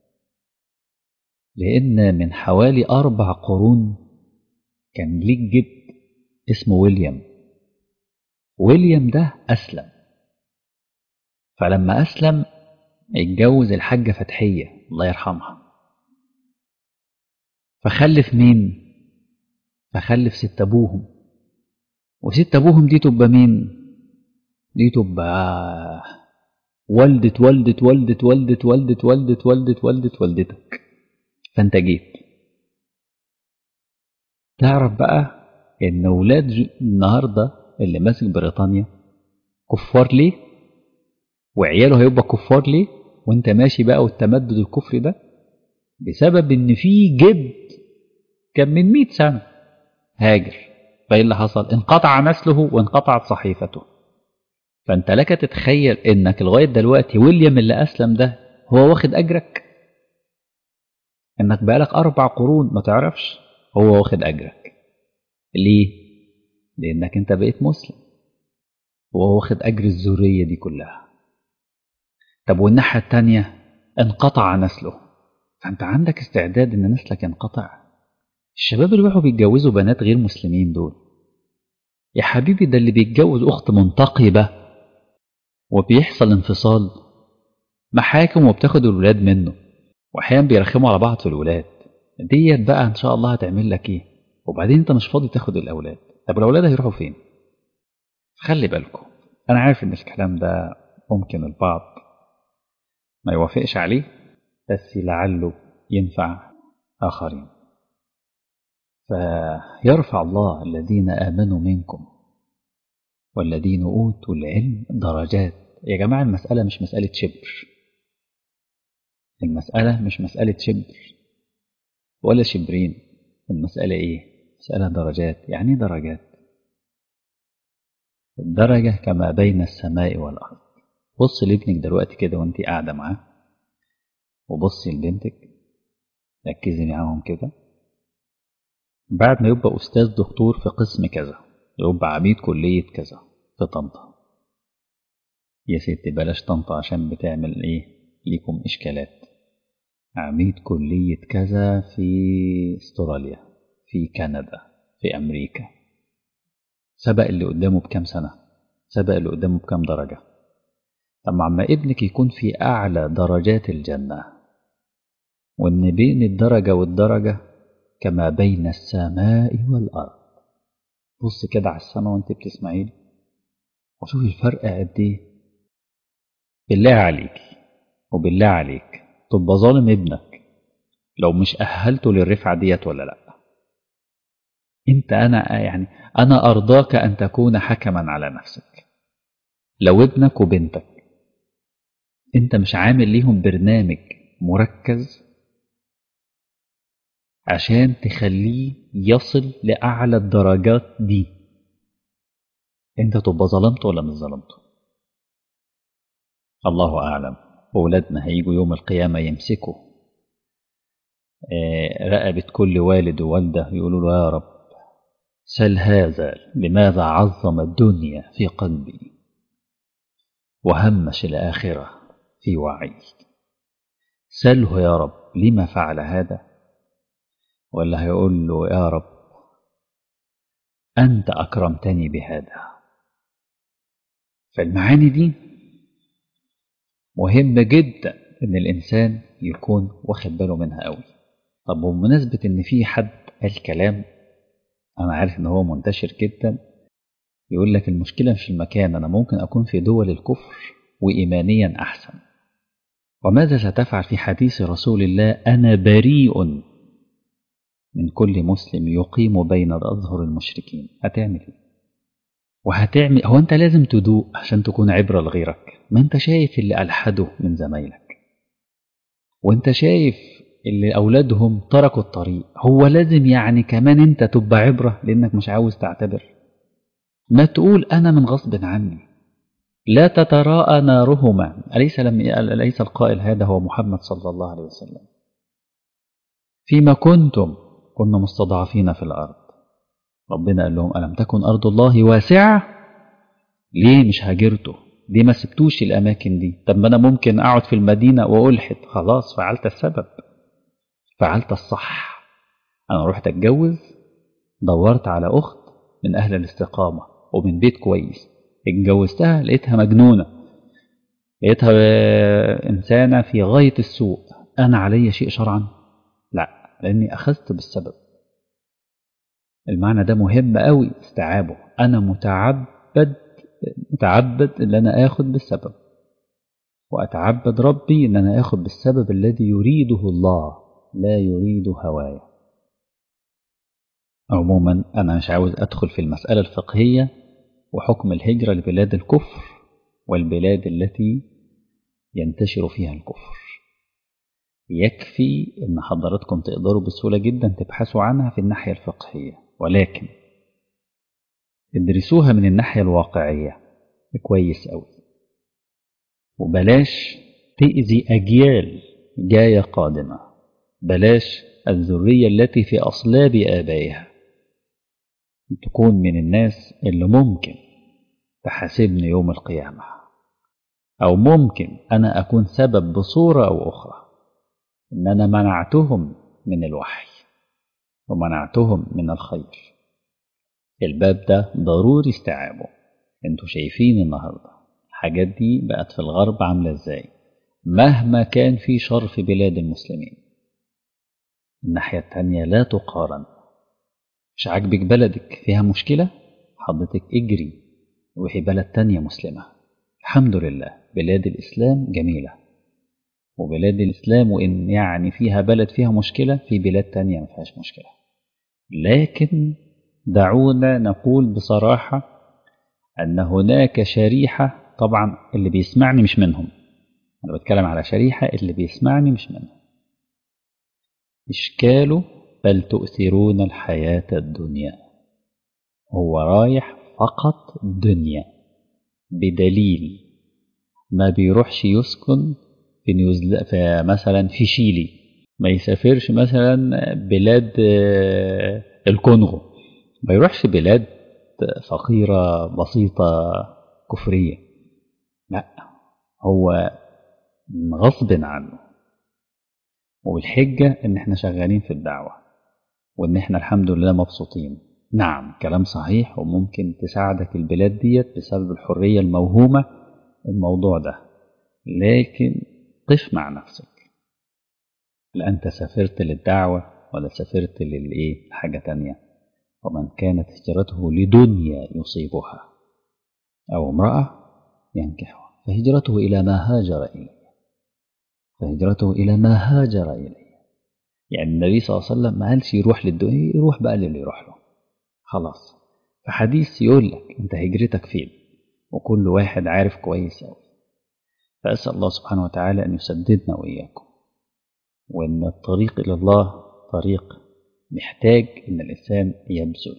S1: لان من حوالي اربع قرون كان ليك جد اسمه ويليام ويليام ده اسلم فلما اسلم اتجوز الحاجه فتحيه الله يرحمها فخلف مين فخلف ست ابوهم وست ابوهم دي تبقى مين دي تبقى والدة والدة والدة والدة والدة والدة والدة والدة والدتك فانت جيت تعرف بقى ان اولاد النهارده اللي ماسك بريطانيا كفار ليه وعياله هيبقى كفار ليه وانت ماشي بقى والتمدد الكفري ده بسبب ان في جد كان من 100 سنه هاجر فايه اللي حصل انقطع نسله وانقطعت صحيفته فانت لك تتخيل انك لغايه دلوقتي ويليام اللي اسلم ده هو واخد اجرك انك بقالك اربع قرون ما تعرفش هو واخد اجرك ليه لانك انت بقيت مسلم وهو واخد اجر الذريه دي كلها طب والناحيه التانيه انقطع نسله فانت عندك استعداد ان نسلك ينقطع الشباب اللي بيروحوا بيتجوزوا بنات غير مسلمين دول يا حبيبي ده اللي بيتجوز اخت منتقبه وبيحصل انفصال محاكم وبتاخد الولاد منه واحيانا بيرخموا على بعض في الولاد ديت بقى ان شاء الله هتعمل لك ايه وبعدين انت مش فاضي تاخد الاولاد طب الاولاد هيروحوا فين خلي بالكم انا عارف ان الكلام ده ممكن البعض ما يوافقش عليه بس لعله ينفع اخرين فيرفع الله الذين امنوا منكم والذين اوتوا العلم درجات يا جماعه المساله مش مساله شبر المساله مش مساله شبر ولا شبرين المساله ايه مساله درجات يعني ايه درجات الدرجه كما بين السماء والارض بص لابنك دلوقتي كده وانت قاعده معاه وبصي لبنتك ركزي معاهم كده بعد ما يبقى أستاذ دكتور في قسم كذا يبقى عميد كلية كذا في طنطا يا ستي بلاش طنطا عشان بتعمل ايه ليكم اشكالات عميد كلية كذا في استراليا في كندا في امريكا سبق اللي قدامه بكام سنة سبق اللي قدامه بكام درجة طب عما ابنك يكون في اعلى درجات الجنة وان بين الدرجة والدرجة كما بين السماء والارض بص كده على السماء وانت بتسمعي لي وشوف الفرق قد ايه بالله عليك وبالله عليك تبقى ظالم ابنك لو مش أهلته للرفعة ديت ولا لأ انت أنا يعني أنا أرضاك أن تكون حكما على نفسك لو ابنك وبنتك انت مش عامل ليهم برنامج مركز عشان تخليه يصل لأعلى الدرجات دي انت تبقى ظلمته ولا مش ظلمته الله أعلم أولادنا هيجوا يوم القيامة يمسكوا رقبة كل والد ووالدة يقولوا له يا رب سل هذا لماذا عظم الدنيا في قلبي وهمش الآخرة في وعي سله يا رب لما فعل هذا ولا هيقول له يا رب أنت أكرمتني بهذا فالمعاني دي مهم جدا ان الانسان يكون واخد باله منها قوي طب بمناسبة ان في حد قال كلام انا عارف ان هو منتشر جدا يقول لك المشكلة مش في المكان انا ممكن اكون في دول الكفر وايمانيا احسن وماذا ستفعل في حديث رسول الله انا بريء من كل مسلم يقيم بين اظهر المشركين هتعمل ايه وهتعمل هو انت لازم تدوق عشان تكون عبرة لغيرك ما انت شايف اللي ألحده من زمايلك وانت شايف اللي أولادهم تركوا الطريق هو لازم يعني كمان انت تبقى عبرة لأنك مش عاوز تعتبر ما تقول أنا من غصب عني لا تتراءى نارهما أليس, لم أليس القائل هذا هو محمد صلى الله عليه وسلم فيما كنتم كنا مستضعفين في الأرض ربنا قال لهم ألم تكن أرض الله واسعة ليه مش هاجرته ليه ما سبتوش الأماكن دي طب ما أنا ممكن أقعد في المدينة وألحد خلاص فعلت السبب فعلت الصح أنا رحت أتجوز دورت على أخت من أهل الاستقامة ومن بيت كويس اتجوزتها لقيتها مجنونة لقيتها إنسانة في غاية السوء أنا علي شيء شرعا لا لأني أخذت بالسبب المعنى ده مهم قوي استيعابه أنا متعبد متعبد ان انا اخد بالسبب واتعبد ربي ان انا اخد بالسبب الذي يريده الله لا يريد هوايا عموما انا مش عاوز ادخل في المسألة الفقهية وحكم الهجرة لبلاد الكفر والبلاد التي ينتشر فيها الكفر يكفي ان حضراتكم تقدروا بسهولة جدا تبحثوا عنها في الناحية الفقهية ولكن ادرسوها من الناحية الواقعية كويس أوي وبلاش تأذي أجيال جاية قادمة بلاش الذرية التي في أصلاب آبائها تكون من الناس اللي ممكن تحاسبني يوم القيامة أو ممكن أنا أكون سبب بصورة أو أخرى إن أنا منعتهم من الوحي ومنعتهم من الخير الباب ده ضروري استيعابه انتوا شايفين النهارده الحاجات دي بقت في الغرب عامله ازاي مهما كان في شر في بلاد المسلمين الناحيه التانيه لا تقارن مش عاجبك بلدك فيها مشكله حضرتك اجري روحي بلد تانية مسلمة الحمد لله بلاد الإسلام جميلة وبلاد الإسلام وإن يعني فيها بلد فيها مشكلة في بلاد تانية ما فيهاش مشكلة لكن دعونا نقول بصراحة أن هناك شريحة طبعا اللي بيسمعني مش منهم أنا بتكلم على شريحة اللي بيسمعني مش منهم إشكاله بل تؤثرون الحياة الدنيا هو رايح فقط دنيا بدليل ما بيروحش يسكن في نيوزلا في مثلا في شيلي ما يسافرش مثلا بلاد الكونغو ما يروحش بلاد فقيرة بسيطة كفرية لا هو غصب عنه والحجة إن إحنا شغالين في الدعوة وإن إحنا الحمد لله مبسوطين نعم كلام صحيح وممكن تساعدك البلاد ديت بسبب الحرية الموهومة الموضوع ده لكن قف مع نفسك لا أنت سافرت للدعوة ولا سافرت للإيه حاجة تانية ومن كانت هجرته لدنيا يصيبها أو امرأة ينكحها فهجرته إلى ما هاجر إليه فهجرته إلى ما هاجر إليه يعني النبي صلى الله عليه وسلم ما قالش يروح للدنيا يروح بقى للي يروح له خلاص فحديث يقول لك أنت هجرتك فين وكل واحد عارف كويس أوي فأسأل الله سبحانه وتعالى أن يسددنا وإياكم وأن الطريق إلى الله طريق محتاج أن الإنسان يبذل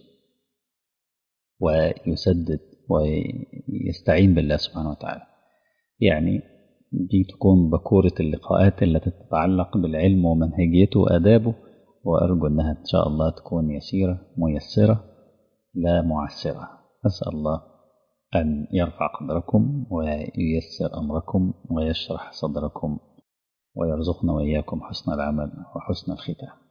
S1: ويسدد ويستعين بالله سبحانه وتعالى يعني دي تكون بكورة اللقاءات التي تتعلق بالعلم ومنهجيته وآدابه وأرجو أنها إن شاء الله تكون يسيرة ميسرة لا معسرة أسأل الله أن يرفع قدركم وييسر أمركم ويشرح صدركم ويرزقنا وإياكم حسن العمل وحسن الختام